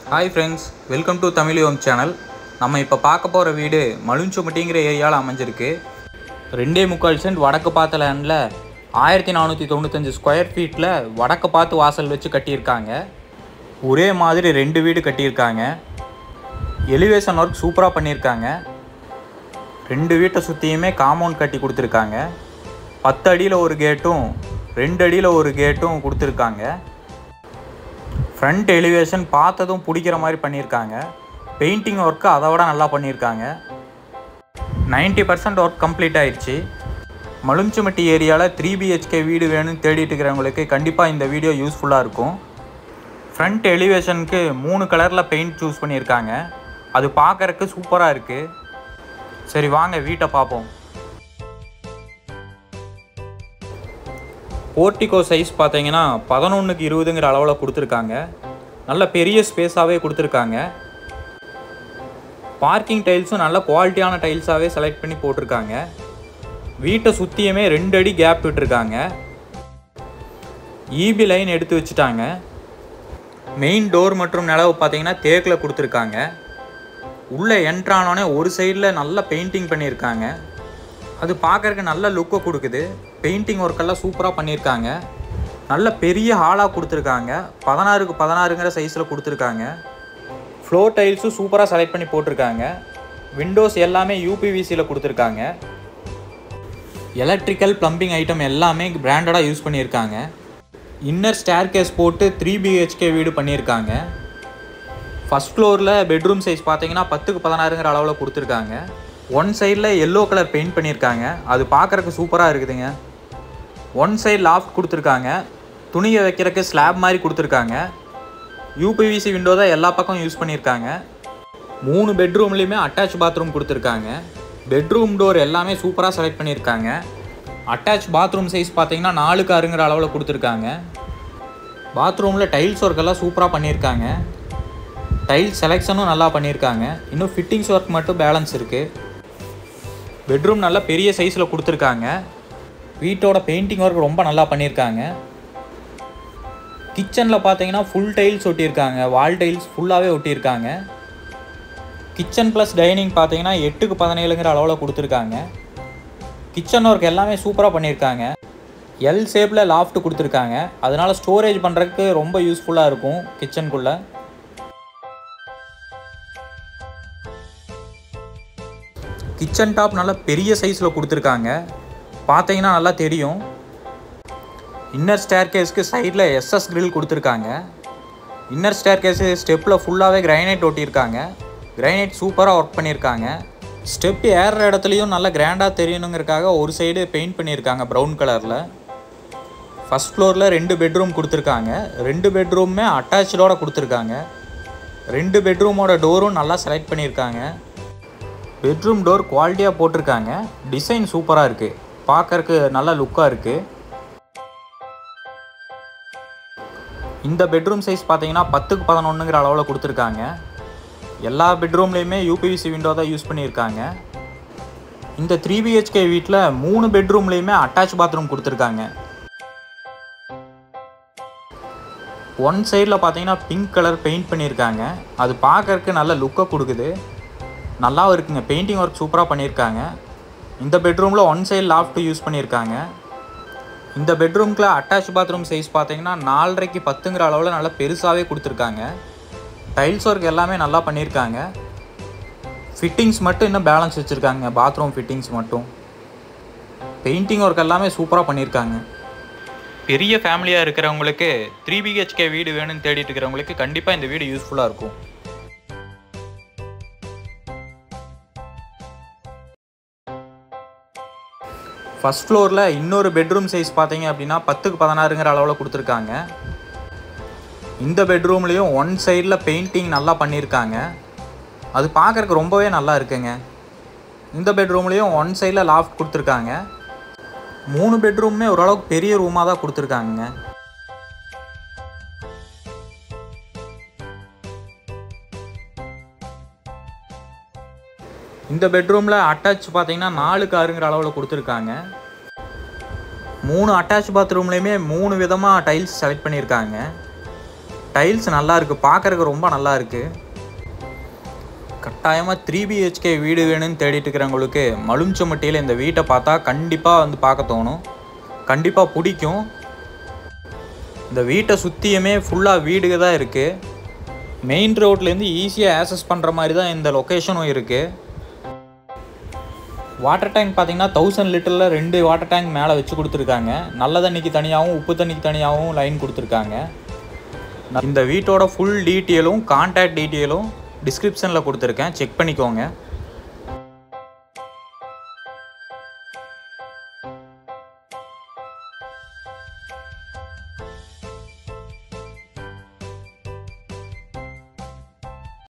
hi friends welcome to Tamil home channel நம்ம இப்போ பார்க்க போகிற வீடு மலுஞ்சுமட்டிங்கிற ஏரியாவில் அமைஞ்சிருக்கு ரெண்டே முக்கால் சென்ட் வடக்கு பார்த்த லேண்டில் ஆயிரத்தி நானூற்றி தொண்ணூத்தஞ்சு ஸ்கொயர் ஃபீட்டில் வடக்கு பார்த்து வாசல் வச்சு கட்டியிருக்காங்க ஒரே மாதிரி ரெண்டு வீடு கட்டியிருக்காங்க எலிவேஷன் ஒர்க் சூப்பராக பண்ணியிருக்காங்க ரெண்டு வீட்டை சுற்றியுமே காம்பவுண்ட் கட்டி கொடுத்துருக்காங்க பத்து அடியில் ஒரு கேட்டும் ரெண்டு அடியில் ஒரு கேட்டும் கொடுத்துருக்காங்க ஃப்ரண்ட் எலிவேஷன் பார்த்ததும் பிடிக்கிற மாதிரி பண்ணியிருக்காங்க பெயிண்டிங் ஒர்க்கு அதை விட நல்லா பண்ணியிருக்காங்க 90% பர்சன்ட் ஒர்க் கம்ப்ளீட் ஆயிடுச்சு மலுஞ்சுமட்டி ஏரியாவில் த்ரீ பிஹெச்கே வீடு வேணும்னு தேடிட்டு இருக்கிறவங்களுக்கு கண்டிப்பாக இந்த வீடியோ யூஸ்ஃபுல்லாக இருக்கும் ஃப்ரண்ட் எலிவேஷனுக்கு மூணு கலரில் பெயிண்ட் சூஸ் பண்ணியிருக்காங்க அது பார்க்கறக்கு சூப்பராக இருக்குது சரி வாங்க வீட்டை பார்ப்போம் போர்ட்டிகோ சைஸ் பார்த்தீங்கன்னா பதினொன்றுக்கு இருபதுங்கிற அளவில் கொடுத்துருக்காங்க நல்ல பெரிய ஸ்பேஸாகவே கொடுத்துருக்காங்க பார்க்கிங் டைல்ஸும் நல்ல குவாலிட்டியான டைல்ஸாகவே செலக்ட் பண்ணி போட்டிருக்காங்க வீட்டை சுற்றியுமே ரெண்டு அடி கேப் விட்டுருக்காங்க இபி லைன் எடுத்து வச்சுட்டாங்க மெயின் டோர் மற்றும் நிலவு பார்த்தீங்கன்னா தேக்கில் கொடுத்துருக்காங்க உள்ளே என்ட்ரானோடனே ஒரு சைடில் நல்ல பெயிண்டிங் பண்ணியிருக்காங்க அது பார்க்கறக்கு நல்ல லுக்கை கொடுக்குது பெயிண்டிங் ஒர்க்கெல்லாம் சூப்பராக பண்ணியிருக்காங்க நல்ல பெரிய ஹாலாக கொடுத்துருக்காங்க பதினாறுக்கு பதினாறுங்கிற சைஸில் கொடுத்துருக்காங்க ஃப்ளோர் டைல்ஸும் சூப்பராக செலக்ட் பண்ணி போட்டிருக்காங்க விண்டோஸ் எல்லாமே யூபிவிசியில் கொடுத்துருக்காங்க எலக்ட்ரிக்கல் ப்ளம்பிங் ஐட்டம் எல்லாமே பிராண்டடாக யூஸ் பண்ணியிருக்காங்க இன்னர் ஸ்டேர்கேஸ் போட்டு த்ரீ பிஹெச்கே வீடு பண்ணியிருக்காங்க ஃபஸ்ட் ஃப்ளோரில் பெட்ரூம் சைஸ் பார்த்தீங்கன்னா பத்துக்கு பதினாறுங்கிற அளவில் கொடுத்துருக்காங்க ஒன் சைடில் எல்லோ கலர் பெயிண்ட் பண்ணியிருக்காங்க அது பார்க்குறக்கு சூப்பராக இருக்குதுங்க ஒன் சைடு லாஃப்ட் கொடுத்துருக்காங்க துணியை வைக்கிறதுக்கு ஸ்லாப் மாதிரி கொடுத்துருக்காங்க யூபிவிசி விண்டோ தான் எல்லா பக்கம் யூஸ் பண்ணியிருக்காங்க மூணு பெட்ரூம்லேயுமே அட்டாச் பாத்ரூம் கொடுத்துருக்காங்க பெட்ரூம் டோர் எல்லாமே சூப்பராக செலக்ட் பண்ணியிருக்காங்க அட்டாச் பாத்ரூம் சைஸ் பார்த்தீங்கன்னா நாலுக்கு ஆறுங்கிற அளவில் கொடுத்துருக்காங்க பாத்ரூமில் டைல்ஸ் ஒர்க் எல்லாம் சூப்பராக பண்ணியிருக்காங்க டைல் செலெக்ஷனும் நல்லா பண்ணியிருக்காங்க இன்னும் ஃபிட்டிங்ஸ் ஒர்க் மட்டும் பேலன்ஸ் இருக்குது பெட்ரூம் நல்லா பெரிய சைஸில் கொடுத்துருக்காங்க வீட்டோட பெயிண்டிங் ஒர்க் ரொம்ப நல்லா பண்ணியிருக்காங்க கிச்சனில் பார்த்தீங்கன்னா ஃபுல் டைல்ஸ் ஒட்டியிருக்காங்க வால் டைல்ஸ் ஃபுல்லாகவே ஒட்டியிருக்காங்க கிச்சன் ப்ளஸ் டைனிங் பார்த்தீங்கன்னா எட்டுக்கு பதினேழுங்கிற அளவில் கொடுத்துருக்காங்க கிச்சன் ஒர்க் எல்லாமே சூப்பராக பண்ணியிருக்காங்க எல் ஷேப்பில் லாஃப்ட் கொடுத்துருக்காங்க அதனால் ஸ்டோரேஜ் பண்ணுறதுக்கு ரொம்ப யூஸ்ஃபுல்லாக இருக்கும் கிச்சனுக்குள்ளே கிச்சன் டாப் நல்லா பெரிய சைஸில் கொடுத்துருக்காங்க பார்த்தீங்கன்னா நல்லா தெரியும் இன்னர் ஸ்டேர்கேஸ்க்கு சைடில் எஸ்எஸ் கிரில் கொடுத்துருக்காங்க இன்னர் ஸ்டேர்கேஸு ஸ்டெப்பில் ஃபுல்லாகவே கிரைனைட் ஒட்டியிருக்காங்க கிரைனைட் சூப்பராக ஒர்க் பண்ணியிருக்காங்க ஸ்டெப் ஏறுற இடத்துலையும் நல்லா கிராண்டாக தெரியணுங்கிறதுக்காக ஒரு சைடு பெயிண்ட் பண்ணியிருக்காங்க ப்ரௌன் கலரில் ஃபஸ்ட் ஃப்ளோரில் ரெண்டு பெட்ரூம் கொடுத்துருக்காங்க ரெண்டு பெட்ரூமே அட்டாச்சோட கொடுத்துருக்காங்க ரெண்டு பெட்ரூமோட டோரும் நல்லா செலக்ட் பண்ணியிருக்காங்க பெட்ரூம் டோர் குவாலிட்டியாக போட்டிருக்காங்க டிசைன் சூப்பராக இருக்குது பார்க்கறக்கு நல்ல லுக்காக இருக்குது இந்த பெட்ரூம் சைஸ் பார்த்தீங்கன்னா பத்துக்கு பதினொன்றுங்கிற அளவில் கொடுத்துருக்காங்க எல்லா பெட்ரூம்லேயுமே யூபிவிசி விண்டோ தான் யூஸ் பண்ணியிருக்காங்க இந்த த்ரீ பிஹெச்கே வீட்டில் மூணு பெட்ரூம்லேயுமே அட்டாச் பாத்ரூம் கொடுத்துருக்காங்க ஒன் சைடில் பார்த்தீங்கன்னா பிங்க் கலர் பெயிண்ட் பண்ணியிருக்காங்க அது பார்க்கறக்கு நல்ல லுக்கை கொடுக்குது நல்லாவும் இருக்குங்க பெயிண்டிங் ஒர்க் சூப்பராக பண்ணியிருக்காங்க இந்த பெட்ரூமில் ஒன் சைடு லாஃப்ட் யூஸ் பண்ணியிருக்காங்க இந்த பெட்ரூம்க்குள்ள அட்டாச் பாத்ரூம் சைஸ் பார்த்தீங்கன்னா நாலரைக்கு பத்துங்கிற அளவில் நல்லா பெருசாகவே கொடுத்துருக்காங்க டைல்ஸ் ஒர்க் எல்லாமே நல்லா பண்ணியிருக்காங்க ஃபிட்டிங்ஸ் மட்டும் இன்னும் பேலன்ஸ் வச்சுருக்காங்க பாத்ரூம் ஃபிட்டிங்ஸ் மட்டும் பெயிண்டிங் ஒர்க் எல்லாமே சூப்பராக பண்ணியிருக்காங்க பெரிய ஃபேமிலியாக இருக்கிறவங்களுக்கு த்ரீ பிஹெச்கே வீடு வேணும்னு தேடிட்டு இருக்கிறவங்களுக்கு கண்டிப்பாக இந்த வீடு யூஸ்ஃபுல்லாக இருக்கும் ஃபஸ்ட் ஃப்ளோரில் இன்னொரு பெட்ரூம் சைஸ் பார்த்தீங்க அப்படின்னா பத்துக்கு பதினாறுங்கிற அளவில் கொடுத்துருக்காங்க இந்த பெட்ரூம்லேயும் ஒன் சைடில் பெயிண்டிங் நல்லா பண்ணியிருக்காங்க அது பார்க்குறக்கு ரொம்பவே நல்லா இருக்குங்க இந்த பெட்ரூம்லேயும் ஒன் சைடில் லாஃப்ட் கொடுத்துருக்காங்க மூணு பெட்ரூமுமே ஓரளவுக்கு பெரிய ரூமாக தான் கொடுத்துருக்காங்க இந்த பெட்ரூமில் அட்டாச் பார்த்தீங்கன்னா நாலுக்கு ஆறுங்கிற அளவில் கொடுத்துருக்காங்க மூணு அட்டாச் பாத்ரூம்லேயுமே மூணு விதமாக டைல்ஸ் செலக்ட் பண்ணியிருக்காங்க டைல்ஸ் நல்லா இருக்குது பார்க்குறக்கு ரொம்ப நல்லா இருக்குது கட்டாயமாக த்ரீ பிஹெச்கே வீடு வேணும்னு தேடிட்டு இருக்கிறவங்களுக்கு மலுஞ்சமட்டியில் இந்த வீட்டை பார்த்தா கண்டிப்பாக வந்து பார்க்க தோணும் கண்டிப்பாக பிடிக்கும் இந்த வீட்டை சுற்றியுமே ஃபுல்லாக வீடுக தான் இருக்குது மெயின் ரோட்லேருந்து ஈஸியாக ஆக்சஸ் பண்ணுற மாதிரி தான் இந்த லொக்கேஷனும் இருக்குது வாட்டர் டேங்க் பார்த்தீங்கன்னா தௌசண்ட் லிட்டரில் ரெண்டு வாட்டர் டேங்க் மேலே வச்சு கொடுத்துருக்காங்க நல்ல தண்ணிக்கு தனியாகவும் உப்பு தண்ணிக்கு தனியாகவும் லைன் கொடுத்துருக்காங்க இந்த வீட்டோட ஃபுல் டீட்டெயிலும் கான்டாக்ட் டீட்டெயிலும் டிஸ்கிரிப்ஷனில் கொடுத்துருக்கேன் செக் பண்ணிக்கோங்க